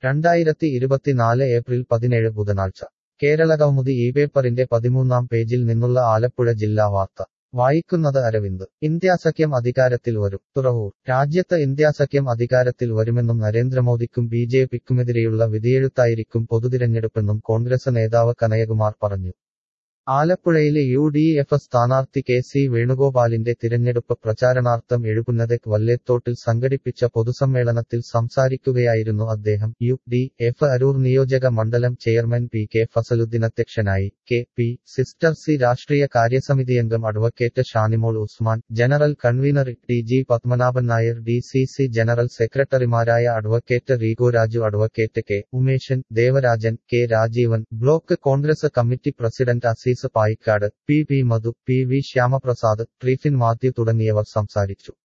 രണ്ടായിരത്തി ഇരുപത്തിനാല് ഏപ്രിൽ പതിനേഴ് ബുധനാഴ്ച കേരളകൗമുദി ഈ പേപ്പറിന്റെ പതിമൂന്നാം പേജിൽ നിന്നുള്ള ആലപ്പുഴ ജില്ലാ വാർത്ത വായിക്കുന്നത് അരവിന്ദ് ഇന്ത്യാസഖ്യം അധികാരത്തിൽ വരും തുറവൂർ രാജ്യത്ത് ഇന്ത്യാസഖ്യം അധികാരത്തിൽ വരുമെന്നും നരേന്ദ്രമോദിക്കും ബി ജെ പിക്കുമെതിരെയുള്ള വിധിയെഴുത്തായിരിക്കും പൊതുതിരഞ്ഞെടുപ്പെന്നും കോൺഗ്രസ് നേതാവ് കനയകുമാർ പറഞ്ഞു ആലപ്പുഴയിലെ യു ഡി എഫ് സ്ഥാനാർത്ഥി കെ സി വേണുഗോപാലിന്റെ തിരഞ്ഞെടുപ്പ് പ്രചാരണാർത്ഥം എഴുപുന്നതെക് വല്ലേത്തോട്ടിൽ സംഘടിപ്പിച്ച പൊതുസമ്മേളനത്തിൽ സംസാരിക്കുകയായിരുന്നു അദ്ദേഹം യു ഡി എഫ് അരൂർ നിയോജക മണ്ഡലം ചെയർമാൻ പി കെ ഫസലുദ്ദീൻ അധ്യക്ഷനായി കെ പി സിസ്റ്റർ സി രാഷ്ട്രീയ കാര്യസമിതിയംഗം advocate Shanimol Usman general convener T G Padmanabhan Nair D C C general സെക്രട്ടറിമാരായ advocate Rego Raju advocate K Umeshan Devarajan K Rajeevan block Congress committee president Azeez Payikkad P P Madhu P V Shyamaprasad Trifin Mathew തുടങ്ങിയവർ സംസാരിച്ചു